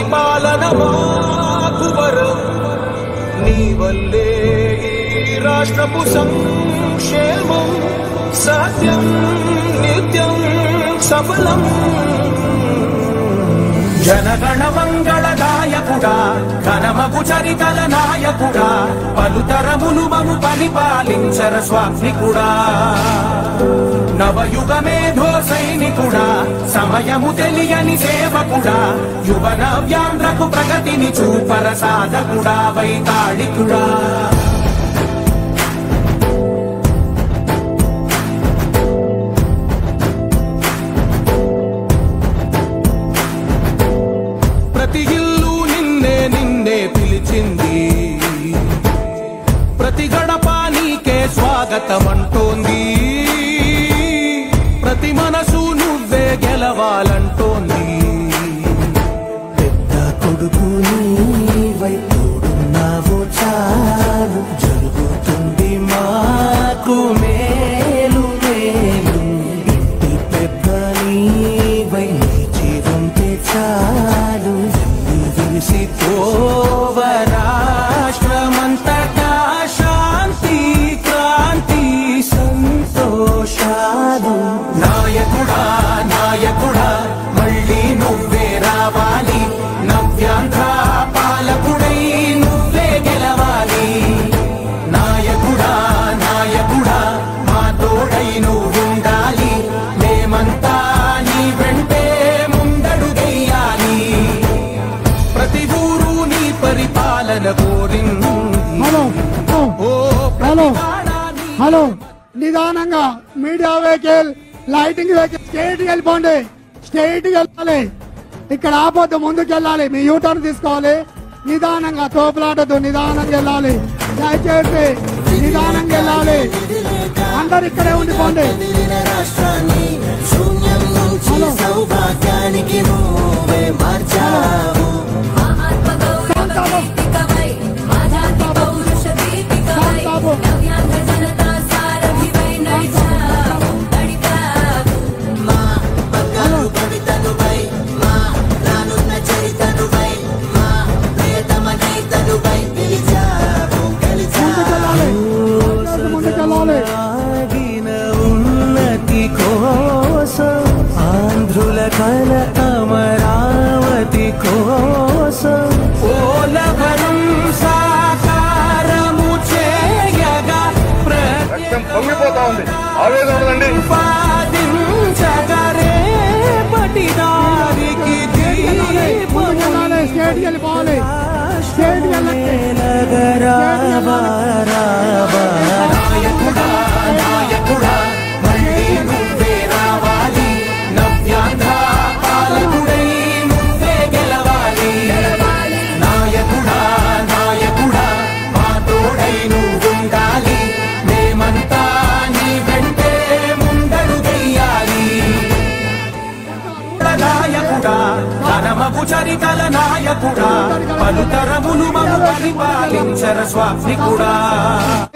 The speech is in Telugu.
పాలన మాకు వరం నీ వల్లే ఈ రాష్ట్రపు సంక్షేమం సత్యం నిత్యం సఫలం జనగణ మంగళ నాయకుడా ఘనమగు చరితల నాయకుడా పలుతరములు మము పరిపాలించర స్వామికుడా నవయుగ మేధో సైనికుడా సమయము తెలియని సేవకుడా యువన వ్యాంధ్రకు ప్రగతిని చూపర సాధకుడా వైతాళికుడా ప్రతి ఇల్లు నిన్నే నిన్నే పిలిచింది ప్రతి గడప నీకే స్వాగతం అంటోంది ప్రతి మనసు నువ్వే గెలవాలంటోంది పెద్ద కొడుకు నీవై తోడున్నావు చాలు జరుగుతుంది మాకు మేలు మేలు ఇంటి పెద్ద నీవై నిలిచి ఉంటే చాలు ఎన్ని విరిసిపోవ రాష్ట్రమంతటా శాంతి క్రాంతి సంతోషాలు నాయకుడా నాయకుడా మళ్ళీ నువ్వే రావాలి నవ్యాంధ్ర పాలకుడై నువ్వే గెలవాలి నాయకుడా నాయకుడా మా తోడై నువ్వుండాలి మేమంతా నీ వెంటే ముందడుగెయ్యాలి ప్రతి ఊరు నీ పరిపాలన కోరింది హలో ఓ, ఓ హలో ప్రాణా నీ హలో నిదానంగా media vehicle lighting vehicle straight వెళ్ళిపోండి స్ట్రైట్ వెళ్ళాలి ఇక్కడ ఆపొద్దు ముందుకు వెళ్ళాలి మీ యూటర్న్ తీసుకోవాలి నిదానంగా తోపులాటతో నిదానంగా వెళ్ళాలి దయచేసి నిదానంగా వెళ్ళాలి అందరు ఇక్కడే ఉండిపోండి రాష్ట్రాన్ని శూన్యం నుంచి హలో. సౌభాగ్యానికి నువ్వే మార్చావు మా ఆత్మగౌరవ గీతికవై, మా జాతి పౌరుష దీపికవై, బాబు. నవ్యాంధ్ర జనతా సారథివై నడిచావు, నడిపావు. మా బంగారు కవితనువై మా రానున్న చరితనువై మా ప్రియతమ గీతనువై పిలిచావు గెలిచావు ముందుకెళ్ళాలి ఆగిన ఉన్నతి కోసం ఆంధ్రుల కల అమరావతి కోసం పోలవరం సాకారము చేయగా రక్తం పొంగిపోతా ఉంది ఆవేదన ఉండదండి ప్రతిపాదించగరేపటి దారికి ముందుకెళ్ళాలి స్ట్రైట్ వెళ్ళిపోవాలి స్ట్రైట్ వెళ్ళండి నాయకుడా నాయకుడా మళ్ళీ నువ్వే రావాలి నవ్యాంధ్ర పాలకుడై నువ్వే గెలవాలి నాయకుడా నాయకుడా మా తోడై నువ్వుండాలి మేమంతా నీ వెంటే ముందడుగెయ్యాలి నాయకుడా ఘనమగు చరితల నాయకుడా పలుతరములు మము పరిపాలించర స్వామికుడా